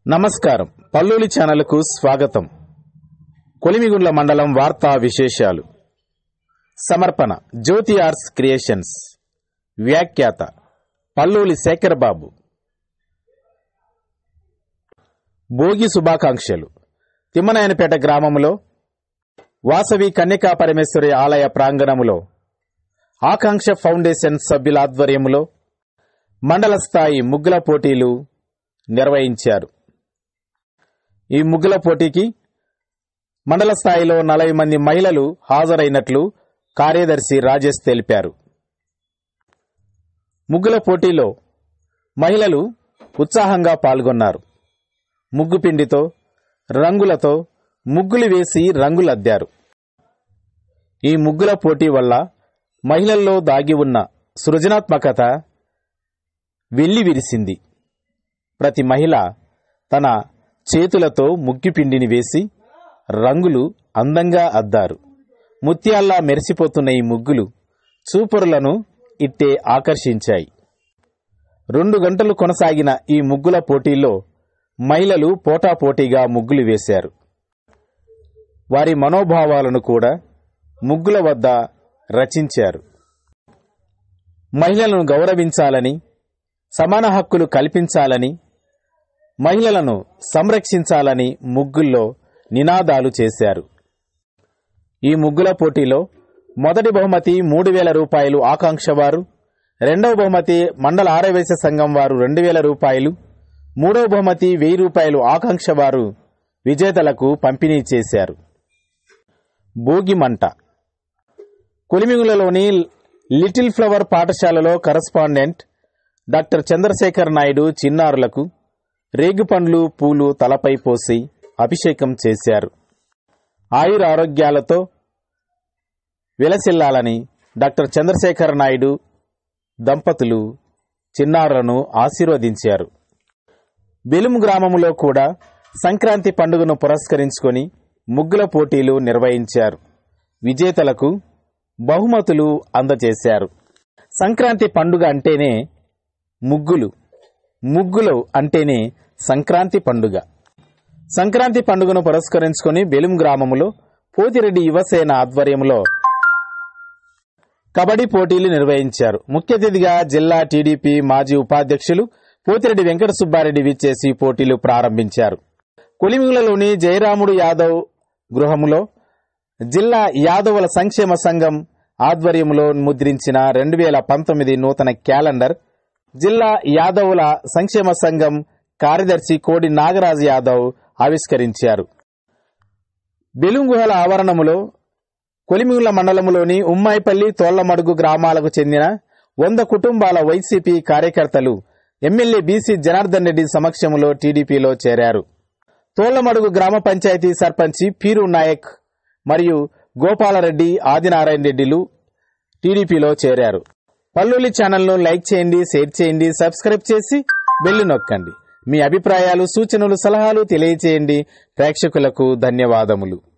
నమస్కారం పల్లూలి ఛానల్కు స్వాగతం కొలిమిగుండ్ల మండలం వార్తా విశేషాలు సమర్పణ జ్యోతి ఆర్ట్స్ క్రియేషన్స్ వ్యాఖ్యాత పల్లూలి శేఖర్ బాబు భోగి శుభాకాంక్షలు తిమ్మనాయనపేట గ్రామంలో వాసవి కన్యకా పరమేశ్వరి ఆలయ ప్రాంగణములో ఆకాంక్ష ఫౌండేషన్ సభ్యుల ఆధ్వర్యంలో మండల స్థాయి ముగ్గుల పోటీలు నిర్వహించారు ఈ ముగ్గుల పోటీకి మండల స్థాయిలో నలభై మంది మహిళలు హాజరైనట్లు కార్యదర్శి రాజేష్ తెలిపారు ముగ్గుల పోటీలో మహిళలు ఉత్సాహంగా పాల్గొన్నారు ముగ్గు పిండితో రంగులతో ముగ్గులు వేసి రంగులద్దారు ఈ ముగ్గుల పోటీ వల్ల మహిళల్లో దాగి ఉన్న సృజనాత్మకత వెళ్లి విరిసింది ప్రతి మహిళ తన చేతులతో ముగ్గు పిండిని వేసి రంగులు అందంగా అద్దారు ముత్యాల్లా మెరిసిపోతున్న ఈ ముగ్గులు చూపరులను ఇట్టే ఆకర్షించాయి రెండు గంటలు కొనసాగిన ఈ ముగ్గుల పోటీల్లో మహిళలు పోటాపోటీగా ముగ్గులు వేశారు వారి మనోభావాలను కూడా ముగ్గుల వద్ద రచించారు మహిళలను గౌరవించాలని సమాన హక్కులు కల్పించాలని మహిళలను సంరక్షించాలని ముగ్గుల్లో నినాదాలు చేశారు ఈ ముగ్గుల పోటీలో మొదటి బహుమతి మూడు వేల రూపాయలు ఆకాంక్ష వారు రెండవ బహుమతి మండల ఆరవేశ సంఘం వారు రెండు వేల రూపాయలు మూడవ బహుమతి వెయ్యి రూపాయలు ఆకాంక్ష వారు విజేతలకు పంపిణీ చేశారు భోగి మంట కొలిమిగులలోని లిటిల్ ఫ్లవర్ పాఠశాలలో కరస్పాండెంట్ డాక్టర్ చంద్రశేఖర్ నాయుడు చిన్నారులకు రేగుపండ్లు పూలు తలపై పోసి అభిషేకం చేశారు ఆయుర ఆరోగ్యాలతో విలసిల్లాలని డాక్టర్ చంద్రశేఖర్ నాయుడు దంపతులు చిన్నారులను ఆశీర్వదించారు బెలుము గ్రామములో కూడా సంక్రాంతి పండుగను పురస్కరించుకొని ముగ్గుల పోటీలు నిర్వహించారు విజేతలకు బహుమతులు అందజేశారు సంక్రాంతి పండుగ అంటేనే ముగ్గులు ముగ్గులు అంటేనే సంక్రాంతి పండుగ సంక్రాంతి పండుగను పురస్కరించుకొని బెలుం గ్రామములో పోతిరెడ్డి యువసేన ఆధ్వర్యంలో కబడ్డీ పోటీలు నిర్వహించారు ముఖ్య అతిథిగా జిల్లా టీడీపీ మాజీ ఉపాధ్యక్షులు పోతిరెడ్డి వెంకట సుబ్బారెడ్డి విచ్చేసి పోటీలు ప్రారంభించారు కొలిమిగులలోని జయరాముడు యాదవ్ గృహములో జిల్లా యాదవుల సంక్షేమ సంఘం ఆధ్వర్యంలో ముద్రించిన రెండు వేల పంతొమ్మిది నూతన క్యాలెండర్ జిల్లా యాదవుల సంక్షేమ సంఘం కార్యదర్శి కోడి నాగరాజు యాదవ్ ఆవిష్కరించారు బెలుంగుహల ఆవరణములో కొలిమిగుల మండలంలోని ఉమ్మాయిపల్లి తోళ్లమడుగు గ్రామాలకు చెందిన వంద కుటుంబాల వైసీపీ కార్యకర్తలు ఎమ్మెల్యే బీసీ జనార్దన్ రెడ్డి సమక్షంలో టీడీపీలో చేరారు తోళ్లమడుగు గ్రామ పంచాయతీ సర్పంచి పీరు నాయక్ మరియు గోపాలరెడ్డి ఆదినారాయణ రెడ్డిలు టీడీపీలో చేరారు పల్లూలి ఛానల్ను లైక్ చేయండి షేర్ చేయండి సబ్స్క్రైబ్ చేసి బెల్లు నొక్కండి మీ అభిప్రాయాలు సూచనలు సలహాలు తెలియచేయండి ప్రేక్షకులకు ధన్యవాదములు